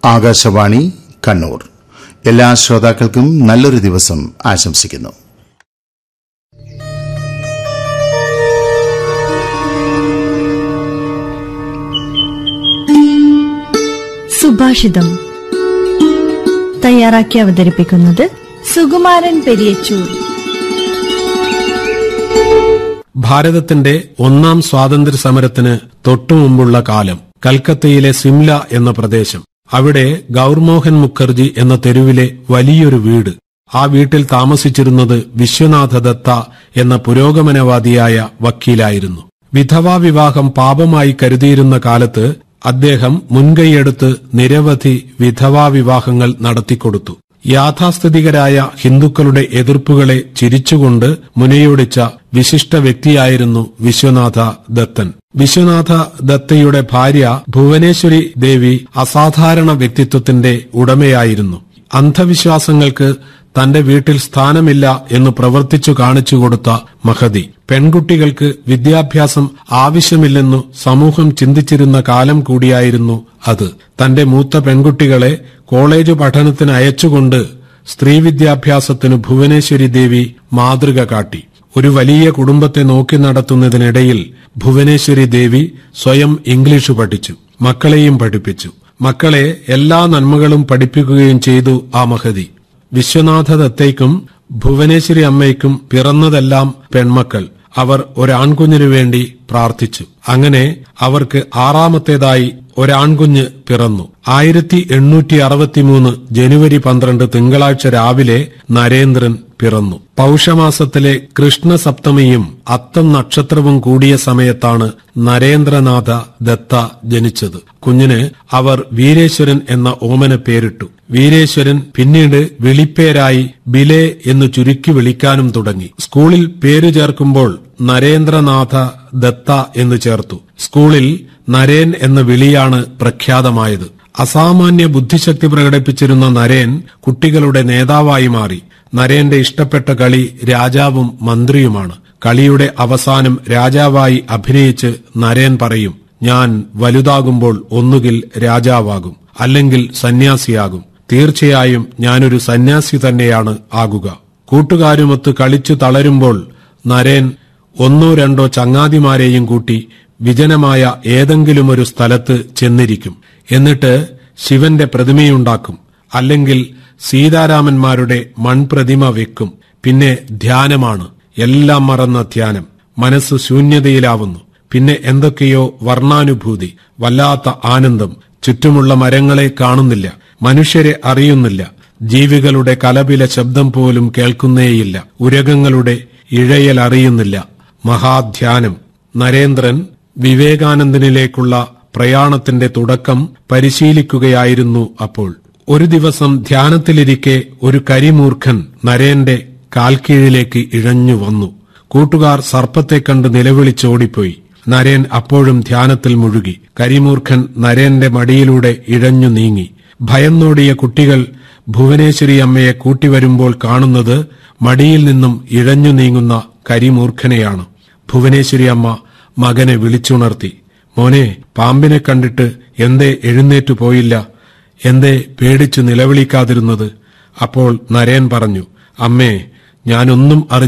ആകാശവാണി കണ്ണൂർ എല്ലാ ശ്രോതാക്കൾക്കും നല്ലൊരു ദിവസം ആശംസിക്കുന്നു സുഭാഷിതം തയ്യാറാക്കി അവതരിപ്പിക്കുന്നത് സുകുമാരൻ പെരിയച്ചൂർ ഭാരതത്തിന്റെ ഒന്നാം സ്വാതന്ത്ര്യ സമരത്തിന് തൊട്ടുമുമ്പുള്ള കാലം കൽക്കത്തയിലെ സിംല എന്ന പ്രദേശം അവിടെ ഗൗർമോഹൻ മുഖർജി എന്ന തെരുവിലെ വലിയൊരു വീട് ആ വീട്ടിൽ താമസിച്ചിരുന്നത് വിശ്വനാഥ ദത്ത എന്ന പുരോഗമനവാദിയായ വക്കീലായിരുന്നു വിധവാ വിവാഹം പാപമായി കരുതിയിരുന്ന കാലത്ത് അദ്ദേഹം മുൻകൈയെടുത്ത് നിരവധി വിധവാ വിവാഹങ്ങൾ നടത്തിക്കൊടുത്തു യാഥാസ്ഥിതികരായ ഹിന്ദുക്കളുടെ എതിർപ്പുകളെ ചിരിച്ചുകൊണ്ട് മുനയൊടിച്ച വിശിഷ്ട വ്യക്തിയായിരുന്നു വിശ്വനാഥ ദത്തൻ വിശ്വനാഥ ദത്തയുടെ ഭാര്യ ഭുവനേശ്വരി ദേവി അസാധാരണ വ്യക്തിത്വത്തിന്റെ ഉടമയായിരുന്നു അന്ധവിശ്വാസങ്ങൾക്ക് തന്റെ വീട്ടിൽ സ്ഥാനമില്ല എന്ന് പ്രവർത്തിച്ചു കാണിച്ചു കൊടുത്ത മഹതി പെൺകുട്ടികൾക്ക് വിദ്യാഭ്യാസം ആവശ്യമില്ലെന്നു സമൂഹം ചിന്തിച്ചിരുന്ന കാലം കൂടിയായിരുന്നു അത് തന്റെ മൂത്ത പെൺകുട്ടികളെ കോളേജ് പഠനത്തിന് അയച്ചുകൊണ്ട് സ്ത്രീ വിദ്യാഭ്യാസത്തിന് ഭുവനേശ്വരി ദേവി മാതൃക കാട്ടി ഒരു വലിയ കുടുംബത്തെ നോക്കി നടത്തുന്നതിനിടയിൽ ഭുവനേശ്വരി ദേവി സ്വയം ഇംഗ്ലീഷ് പഠിച്ചു മക്കളെയും പഠിപ്പിച്ചു മക്കളെ എല്ലാ നന്മകളും പഠിപ്പിക്കുകയും ചെയ്തു ആ മഹതി വിശ്വനാഥ ദത്തയ്ക്കും ഭുവനേശ്വരി അമ്മയ്ക്കും പിറന്നതെല്ലാം പെൺമക്കൾ അവർ ഒരാൺകുഞ്ഞിനു വേണ്ടി പ്രാർത്ഥിച്ചു അങ്ങനെ അവർക്ക് ആറാമത്തേതായി ഒരാൺകുഞ്ഞ് പിറന്നു ആയിരത്തി എണ്ണൂറ്റി അറുപത്തിമൂന്ന് ജനുവരി പന്ത്രണ്ട് തിങ്കളാഴ്ച രാവിലെ നരേന്ദ്രൻ പിറന്നു പൌഷമാസത്തിലെ കൃഷ്ണസപ്തമിയും അത്തം നക്ഷത്രവും കൂടിയ സമയത്താണ് നരേന്ദ്രനാഥ ദത്ത ജനിച്ചത് കുഞ്ഞിന് അവർ വീരേശ്വരൻ എന്ന ഓമന പേരിട്ടു വീരേശ്വരൻ പിന്നീട് വിളിപ്പേരായി ബിലെ എന്ന് ചുരുക്കി വിളിക്കാനും തുടങ്ങി സ്കൂളിൽ പേരു ചേർക്കുമ്പോൾ നരേന്ദ്രനാഥ ദത്ത എന്ന് ചേർത്തു സ്കൂളിൽ നരേൻ എന്ന വിളിയാണ് പ്രഖ്യാതമായത് അസാമാന്യ ബുദ്ധിശക്തി പ്രകടിപ്പിച്ചിരുന്ന നരേൻ കുട്ടികളുടെ നേതാവായി മാറി നരേന്റെ ഇഷ്ടപ്പെട്ട കളി രാജാവും മന്ത്രിയുമാണ് കളിയുടെ അവസാനം രാജാവായി അഭിനയിച്ച് നരേൻ പറയും ഞാൻ വലുതാകുമ്പോൾ ഒന്നുകിൽ രാജാവാകും അല്ലെങ്കിൽ സന്യാസിയാകും തീർച്ചയായും ഞാനൊരു സന്യാസി തന്നെയാണ് ആകുക കൂട്ടുകാരുമൊത്ത് കളിച്ചു തളരുമ്പോൾ നരേൻ ഒന്നോ രണ്ടോ ചങ്ങാതിമാരെയും കൂട്ടി വിജനമായ ഏതെങ്കിലും ഒരു സ്ഥലത്ത് ചെന്നിരിക്കും എന്നിട്ട് ശിവന്റെ പ്രതിമയുണ്ടാക്കും അല്ലെങ്കിൽ സീതാരാമന്മാരുടെ മൺപ്രതിമ വെക്കും പിന്നെ ധ്യാനമാണ് എല്ലാം മറന്ന ധ്യാനം മനസ്സ് ശൂന്യതയിലാവുന്നു പിന്നെ എന്തൊക്കെയോ വർണ്ണാനുഭൂതി വല്ലാത്ത ആനന്ദം ചുറ്റുമുള്ള മരങ്ങളെ കാണുന്നില്ല മനുഷ്യരെ അറിയുന്നില്ല ജീവികളുടെ കലപില ശബ്ദം പോലും കേൾക്കുന്നേയില്ല ഉരകങ്ങളുടെ ഇഴയൽ അറിയുന്നില്ല മഹാധ്യാനം നരേന്ദ്രൻ വിവേകാനന്ദനിലേക്കുള്ള പ്രയാണത്തിന്റെ തുടക്കം പരിശീലിക്കുകയായിരുന്നു അപ്പോൾ ഒരു ദിവസം ധ്യാനത്തിലിരിക്കെ ഒരു കരിമൂർഖൻ നരേന്റെ കാൽക്കീഴിലേക്ക് ഇഴഞ്ഞു വന്നു കൂട്ടുകാർ സർപ്പത്തെ കണ്ട് നിലവിളിച്ചോടിപ്പോയി നരേൻ അപ്പോഴും ധ്യാനത്തിൽ മുഴുകി കരിമൂർഖൻ നരേന്റെ മടിയിലൂടെ ഇഴഞ്ഞു നീങ്ങി ഭയന്നോടിയ കുട്ടികൾ ഭുവനേശ്വരി അമ്മയെ കൂട്ടിവരുമ്പോൾ കാണുന്നത് മടിയിൽ നിന്നും ഇഴഞ്ഞു നീങ്ങുന്ന കരിമൂർഖനെയാണ് ഭുവനേശ്വരി അമ്മ മകനെ വിളിച്ചുണർത്തി മോനെ പാമ്പിനെ കണ്ടിട്ട് എന്തേ എഴുന്നേറ്റു പോയില്ല എന്തേ പേടിച്ചു നിലവിളിക്കാതിരുന്നത് അപ്പോൾ നരേൻ പറഞ്ഞു അമ്മേ ഞാനൊന്നും അറിഞ്ഞ